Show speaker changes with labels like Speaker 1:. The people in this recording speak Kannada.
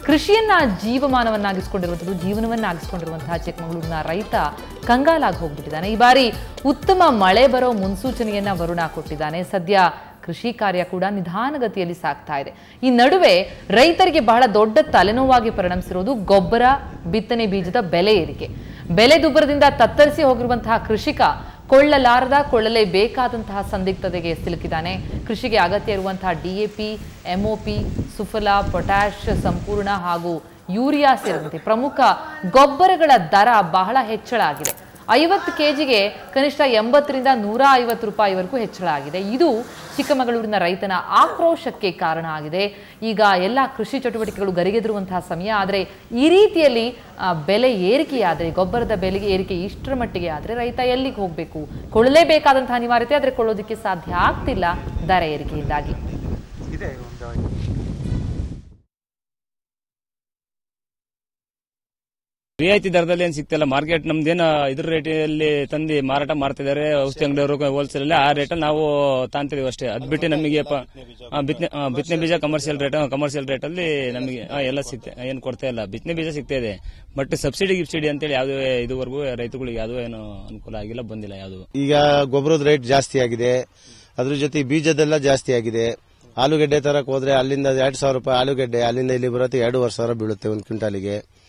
Speaker 1: ಕೃಷಿಯನ್ನ ಜೀವಮಾನವನ್ನಾಗಿಸ್ಕೊಂಡಿರುವಂಥದ್ದು ಜೀವನವನ್ನಾಗಿಸ್ಕೊಂಡಿರುವಂತಹ ಚಿಕ್ಕಮಗಳೂರಿನ ರೈತ ಕಂಗಾಲಾಗಿ ಹೋಗ್ಬಿಟ್ಟಿದ್ದಾನೆ ಈ ಬಾರಿ ಉತ್ತಮ ಮಳೆ ಬರೋ ಮುನ್ಸೂಚನೆಯನ್ನ ವರುಣ ಕೊಟ್ಟಿದ್ದಾನೆ ಸದ್ಯ ಕೃಷಿ ಕಾರ್ಯ ಕೂಡ ನಿಧಾನಗತಿಯಲ್ಲಿ ಸಾಗ್ತಾ ಇದೆ ಈ ನಡುವೆ ರೈತರಿಗೆ ಬಹಳ ದೊಡ್ಡ ತಲೆನೋವಾಗಿ ಪರಿಣಮಿಸಿರೋದು ಗೊಬ್ಬರ ಬಿತ್ತನೆ ಬೀಜದ ಬೆಲೆ ಏರಿಕೆ ಬೆಲೆ ದುಬ್ಬರದಿಂದ ತತ್ತರಿಸಿ ಹೋಗಿರುವಂತಹ ಕೃಷಿಕ ಕೊಳ್ಳಲಾರದ ಕೊಳ್ಳಲೇಬೇಕಾದಂತಹ ಸಂದಿಗ್ಧತೆಗೆ ಸಿಲುಕಿದ್ದಾನೆ ಕೃಷಿಗೆ ಅಗತ್ಯ ಇರುವಂತಹ ಡಿಎಪಿ ಎಂಒಪಿ ಸುಫಲ ಪೊಟ್ಯಾಶ್ ಸಂಪೂರ್ಣ ಹಾಗೂ ಯೂರಿಯಾ ಸೇರಿದಂತೆ ಪ್ರಮುಖ ಗೊಬ್ಬರಗಳ ದರ ಬಹಳ ಹೆಚ್ಚಳ ಆಗಿದೆ ಐವತ್ತು ಕೆಜಿಗೆ ಕನಿಷ್ಠ ಎಂಬತ್ತರಿಂದ ನೂರ ಐವತ್ತು ರೂಪಾಯಿವರೆಗೂ ಹೆಚ್ಚಳ ಆಗಿದೆ ಇದು ಚಿಕ್ಕಮಗಳೂರಿನ ರೈತನ ಆಕ್ರೋಶಕ್ಕೆ ಕಾರಣ ಆಗಿದೆ ಈಗ ಎಲ್ಲ ಕೃಷಿ ಚಟುವಟಿಕೆಗಳು ಗರಿಗೆದರುವಂತಹ ಸಮಯ ಆದರೆ ಈ ರೀತಿಯಲ್ಲಿ ಆ, ಬೆಲೆ ಏರಿಕೆಯಾದರೆ ಗೊಬ್ಬರದ ಬೆಲೆಗೆ ಏರಿಕೆ ಇಷ್ಟರ ಮಟ್ಟಿಗೆ ಆದರೆ ರೈತ ಎಲ್ಲಿಗೆ ಹೋಗಬೇಕು ಕೊಳ್ಳಲೇಬೇಕಾದಂತಹ ಅನಿವಾರ್ಯತೆ ಆದರೆ ಕೊಳ್ಳೋದಕ್ಕೆ ಸಾಧ್ಯ ಆಗ್ತಿಲ್ಲ ದರ ಏರಿಕೆಯಿಂದಾಗಿ
Speaker 2: ಇದೆ ಒಂದು
Speaker 3: ರಿಯಾಯಿತಿ ದರದಲ್ಲಿ ಏನ್ ಸಿಗ್ತಿಲ್ಲ ಮಾರ್ಕೆಟ್ ನಮ್ದೇನ ಇದ್ರ ರೇಟಲ್ಲಿ ತಂದು ಮಾರಾಟ ಮಾಡ್ತಿದ್ದಾರೆ ಔಷಧಿ ಅಂಗಡಿಯವರು ಹೋಲ್ಸೇಲ್ ಅಲ್ಲಿ ಆ ರೇಟಲ್ಲಿ ನಾವು ತಾಂತಿದೀವಿ ಅಷ್ಟೇ ಅದ್ ಬಿಟ್ಟು ನಮಗೆ ಪ- ಆ, ಬಿತ್ತನೆ ಆ, ಬಿತ್ತನೆ ಬೀಜ ಕಮರ್ಷಿಯಲ್ ರೇಟ್ ಕಮರ್ಷಿಯಲ್ ರೇಟ್ ಅಲ್ಲಿ ನಮಗೆ ಆ, ಎಲ್ಲ ಸಿಗ್ತೆ ಏನ್ ಕೊಡ್ತಾ ಇಲ್ಲ ಬಿತ್ತನೆ ಬೀಜ ಸಿಗ್ತಾ ಇದೆ ಬಟ್ ಸಬ್ಸಿಡಿ ಗಿಬ್ಸಿಡಿ ಅಂತೇಳಿ ಯಾವುದೇ ಇದುವರೆಗೂ ರೈತಗಳಿಗೆ ಯಾವುದೋ ಏನು ಅನುಕೂಲ ಆಗಿಲ್ಲ ಬಂದಿಲ್ಲ ಯಾವುದು
Speaker 4: ಈಗ ಗೊಬ್ಬರದ ರೇಟ್ ಜಾಸ್ತಿ ಆಗಿದೆ ಅದ್ರ ಜೊತೆ ಬೀಜದೆಲ್ಲ ಜಾಸ್ತಿ ಆಗಿದೆ ಆಲೂಗೆಡ್ಡೆ ತರಕ್ ಹೋದ್ರೆ ಅಲ್ಲಿಂದ ಎರಡ್ ಸಾವಿರ ರೂಪಾಯಿ ಆಲೂಗೆಡ್ಡೆ ಅಲ್ಲಿಂದ ಇಲ್ಲಿ ಬರುತ್ತೆ ಎರಡೂವರೆ ಸಾವಿರ ಬೀಳುತ್ತೆ ಒಂದು ಕ್ವಿಂಟಾಲಿಗೆ